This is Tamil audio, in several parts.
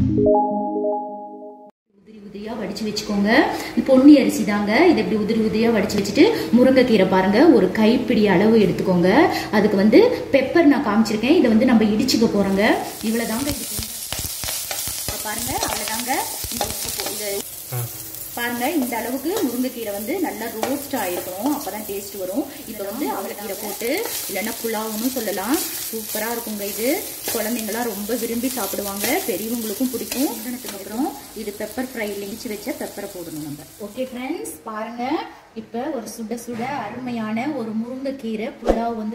உதிரி உதிரியா வடிச்சு வச்சுக்கோங்க இது பொன்னி அரிசி தாங்க இதை இப்படி உதிரி உதிரியா வடிச்சு வச்சுட்டு முருங்கைக்கீரை பாருங்க ஒரு கைப்பிடி அளவு எடுத்துக்கோங்க அதுக்கு வந்து பெப்பர் நான் காமிச்சிருக்கேன் இதை வந்து நம்ம இடிச்சுக்க போறோங்க இவ்வளவுதாங்க இதுக்கு இப்ப பாருங்க அவ்வளவுதாங்க இந்த உப்பு போ- இது பாருங்க இந்த அளவுக்கு முருங்கைக்கீரை வந்து நல்லா ரோஸ்ட் ஆயிருக்கணும் அப்பதான் டேஸ்ட் வரும் இப்போ வந்து அவரைக்கீரை போட்டு இல்லைன்னா புலாவுன்னு சொல்லலாம் சூப்பரா இருக்குங்க இது குழந்தைங்களாம் ரொம்ப விரும்பி சாப்பிடுவாங்க பெரியவங்களுக்கும் பிடிக்கும் இதுக்கு அப்புறம் இது பெப்பர் ஃப்ரை லிங்கிச்சு வச்ச பெப்பரை போடணும் நம்ம ஓகே ஃப்ரெண்ட்ஸ் பாருங்க இப்போ ஒரு சுட சுட அருமையான ஒரு முருங்கைக்கீரை புலாவ் வந்து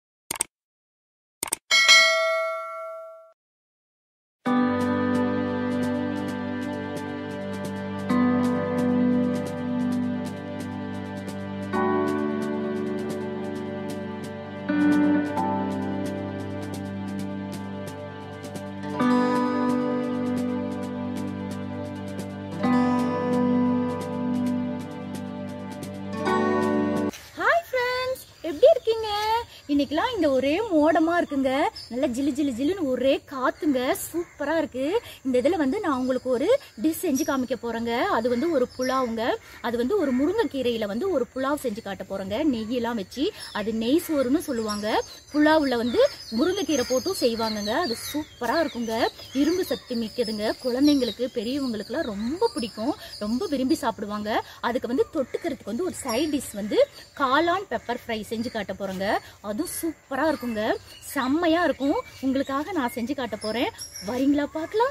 ஹாய் ஃப்ரெண்ட்ஸ் எப்படி இருக்கீங்க இன்னைக்கெல்லாம் இந்த ஒரே மோடமா இருக்குங்க நல்லா ஜிலு ஜிலு ஜிலுன்னு ஒரே காத்துங்க சூப்பரா இருக்கு இந்த இதுல வந்து நான் உங்களுக்கு ஒரு டிஷ் செஞ்சு காமிக்க போறேங்க அது வந்து ஒரு புலாவுங்க அது வந்து ஒரு முருங்கைக்கீரையில வந்து ஒரு புலாவ் செஞ்சு காட்ட போறேங்க நெய்யெல்லாம் வச்சு அது நெய் சோறுன்னு சொல்லுவாங்க புலாவுல வந்து முருங்கைக்கீரை போட்டும் செய்வாங்கங்க அது சூப்பரா இருக்குங்க இரும்பு சக்தி மிக்கதுங்க குழந்தைங்களுக்கு பெரியவங்களுக்குலாம் ரொம்ப பிடிக்கும் ரொம்ப விரும்பி சாப்பிடுவாங்க அதுக்கு வந்து தொட்டுக்கிறதுக்கு வந்து ஒரு சைட் டிஷ் வந்து காளான் பெப்பர் ஃப்ரை செஞ்சு காட்ட போறேங்க அதுவும் சூப்பரா இருக்குங்க செம்மையா இருக்கும் உங்களுக்காக நான் செஞ்சு காட்ட போறேன் வரீங்களா பார்க்கலாம்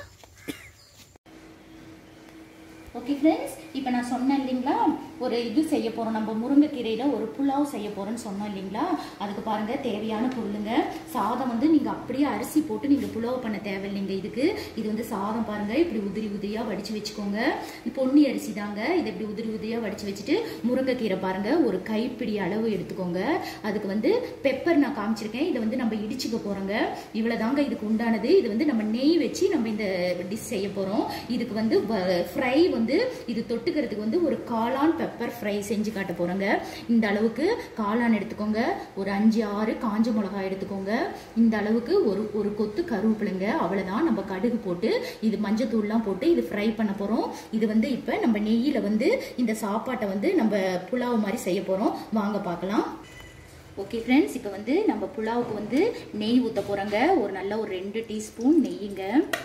ஓகே ஃப்ரெண்ட்ஸ் இப்போ நான் சொன்னேன் இல்லைங்களா ஒரு இது செய்ய போகிறோம் நம்ம முருங்கைக்கீரையில் ஒரு புலாவ் செய்ய போகிறோன்னு சொன்னோம் இல்லைங்களா அதுக்கு பாருங்கள் தேவையான பொருளுங்க சாதம் வந்து நீங்கள் அப்படியே அரிசி போட்டு நீங்கள் புலாவ் பண்ண தேவையில்லைங்க இதுக்கு இது வந்து சாதம் பாருங்கள் இப்படி உதிரி உதிரியாக வடித்து வச்சுக்கோங்க இது பொன்னி அரிசி தாங்க இதை இப்படி உதிரி உதிரியாக வடித்து வச்சுட்டு முருங்கைக்கீரை பாருங்கள் ஒரு கைப்பிடி அளவு எடுத்துக்கோங்க அதுக்கு வந்து பெப்பர் நான் காமிச்சிருக்கேன் இதை வந்து நம்ம இடிச்சுக்க போகிறோங்க இவ்வளோ தாங்க இதுக்கு உண்டானது இது வந்து நம்ம நெய் வச்சு நம்ம இந்த டிஷ் செய்ய போகிறோம் இதுக்கு வந்து ஃப்ரை வந்து இது தொட்டுக்கிறதுக்கு வந்து ஒரு காளான் பெப்பர் ஃப்ரை செஞ்சு காட்ட போகிறோங்க இந்த அளவுக்கு காளான் எடுத்துக்கோங்க ஒரு அஞ்சு ஆறு காஞ்ச மிளகாய் எடுத்துக்கோங்க இந்த அளவுக்கு ஒரு ஒரு கொத்து கருவேப்பிலைங்க அவ்வளோதான் நம்ம கடுகு போட்டு இது மஞ்சத்தூள்லாம் போட்டு இது ஃப்ரை பண்ண போகிறோம் இது வந்து இப்போ நம்ம நெய்யில் வந்து இந்த சாப்பாட்டை வந்து நம்ம புலாவ் மாதிரி செய்ய போகிறோம் வாங்க பார்க்கலாம் ஓகே ஃப்ரெண்ட்ஸ் இப்போ வந்து நம்ம புலாவுக்கு வந்து நெய் ஊற்ற போகிறோங்க ஒரு நல்ல ஒரு ரெண்டு டீஸ்பூன் நெய்யுங்க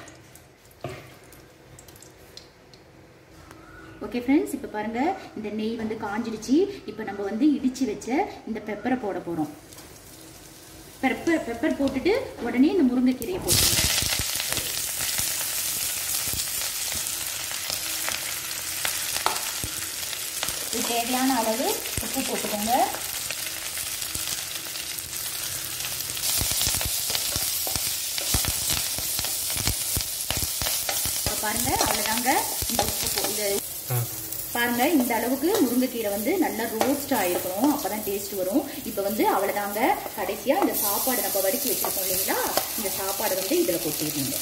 ஓகே ஃப்ரெண்ட்ஸ் இப்போ பாருங்க இந்த நெய் வந்து காஞ்சிடுச்சு இப்போ நம்ம வந்து இடிச்சு வச்ச இந்த பெப்பரை போட போகிறோம் பெப்பர் பெப்பர் போட்டுட்டு உடனே இந்த முருங்கைக்கீரையை போட்டுருங்க இது தேவையான அளவு உப்பு போட்டுக்கோங்க இப்போ பாருங்க அவ்வளோதாங்க இந்த உப்பு போ- இது பாருங்க இந்த அளவுக்கு முருங்கைக்கீரை வந்து நல்லா ரோஸ்ட் ஆயிருக்கணும் அப்பதான் டேஸ்ட் வரும் இப்போ வந்து அவ்வளவுதாங்க கடைசியா இந்த சாப்பாடு நம்ம வடிச்சு வச்சிருக்கோம் இல்லைங்களா இந்த சாப்பாடு வந்து இதுல கொட்டிடுங்க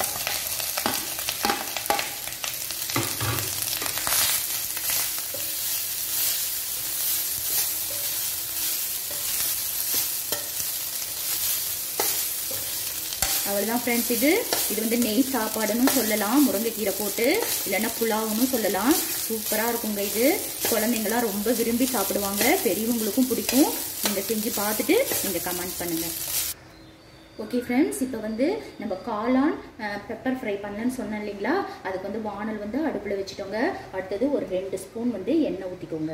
அவ்வளோதான் ஃப்ரெண்ட்ஸ் இது இது வந்து நெய் சாப்பாடுன்னு சொல்லலாம் முருங்கைக்கீரை போட்டு இல்லைன்னா புலாவுன்னு சொல்லலாம் சூப்பராக இருக்குங்க இது குழந்தைங்களாம் ரொம்ப விரும்பி சாப்பிடுவாங்க பெரியவங்களுக்கும் பிடிக்கும் நீங்கள் செஞ்சு பார்த்துட்டு நீங்கள் கமெண்ட் பண்ணுங்கள் ஓகே ஃப்ரெண்ட்ஸ் இப்போ வந்து நம்ம காளான் பெப்பர் ஃப்ரை பண்ணலன்னு சொன்னேன் இல்லைங்களா அதுக்கு வந்து வானல் வந்து அடுப்பில் வச்சுட்டோங்க அடுத்தது ஒரு ரெண்டு ஸ்பூன் வந்து எண்ணெய் ஊற்றிக்கோங்க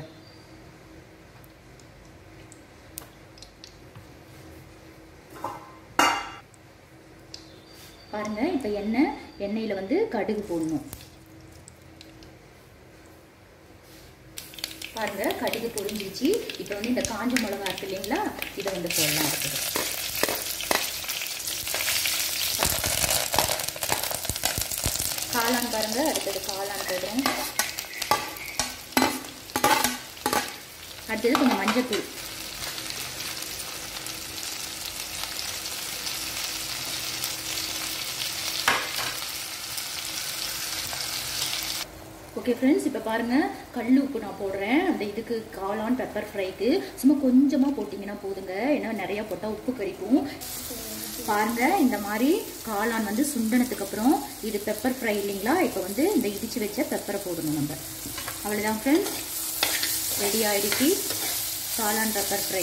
பாருங்க இப்போ எண்ணெய் எண்ணெயில் வந்து கடுகு போடணும் பாருங்க கடுகு பொரிஞ்சிச்சு இப்போ வந்து இந்த காஞ்ச மிளகா இருக்கு இல்லைங்களா இதை வந்து போடலாம் இருக்குது காளான் பாருங்க அடுத்தது காளான் போடுறோம் அடுத்தது கொஞ்சம் மஞ்சத்தூள் ஓகே ஃப்ரெண்ட்ஸ் இப்போ பாருங்கள் கல் உப்பு நான் போடுறேன் அந்த இதுக்கு காளான் பெப்பர் ஃப்ரைக்கு சும்மா கொஞ்சமாக போட்டிங்கன்னா போதுங்க ஏன்னா நிறையா போட்டால் உப்பு கறிக்கும் பாருங்க இந்த மாதிரி காளான் வந்து சுண்டனதுக்கு அப்புறம் இது பெப்பர் ஃப்ரை இல்லைங்களா இப்போ வந்து இந்த இடிச்சு வச்ச பெப்பரை போடணும் நம்ம அவ்வளோதான் ஃப்ரெண்ட்ஸ் ரெடி ஆயிடுச்சு காளான் பெப்பர் ஃப்ரை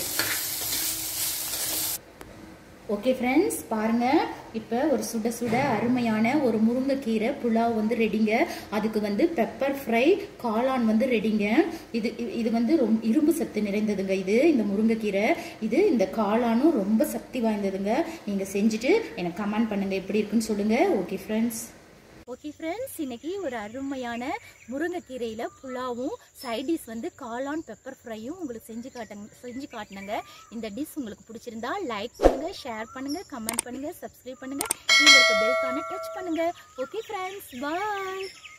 ஓகே ஃப்ரெண்ட்ஸ் பாருங்க இப்போ ஒரு சுட சுட அருமையான ஒரு முருங்கைக்கீரை புலாவ் வந்து ரெடிங்க அதுக்கு வந்து பெப்பர் ஃப்ரை காளான் வந்து ரெடிங்க இது இது- இது வந்து ரொம்ப இரும்பு சத்து நிறைந்ததுங்க இது இந்த முருங்கைக்கீரை இது இந்த காளானும் ரொம்ப சக்தி வாய்ந்ததுங்க நீங்கள் செஞ்சுட்டு எனக்கு கமெண்ட் பண்ணுங்க எப்படி இருக்குன்னு சொல்லுங்க ஓகே ஃப்ரெண்ட்ஸ் ஓகே ஃப்ரெண்ட்ஸ் இன்னைக்கு ஒரு அருமையான முருங்கைக்கீரையில் புலாவும் சைட் டிஷ் வந்து காளான் பெப்பர் ஃப்ரையும் உங்களுக்கு செஞ்சு காட்டுங்க செஞ்சு காட்டினங்க இந்த டிஷ் உங்களுக்கு பிடிச்சிருந்தா லைக் பண்ணுங்க ஷேர் பண்ணுங்க கமெண்ட் பண்ணுங்க சப்ஸ்கிரைப் பண்ணுங்க கீழே இருக்க பெல்கான டச் பண்ணுங்க ஓகே ஃப்ரெண்ட்ஸ் பாய்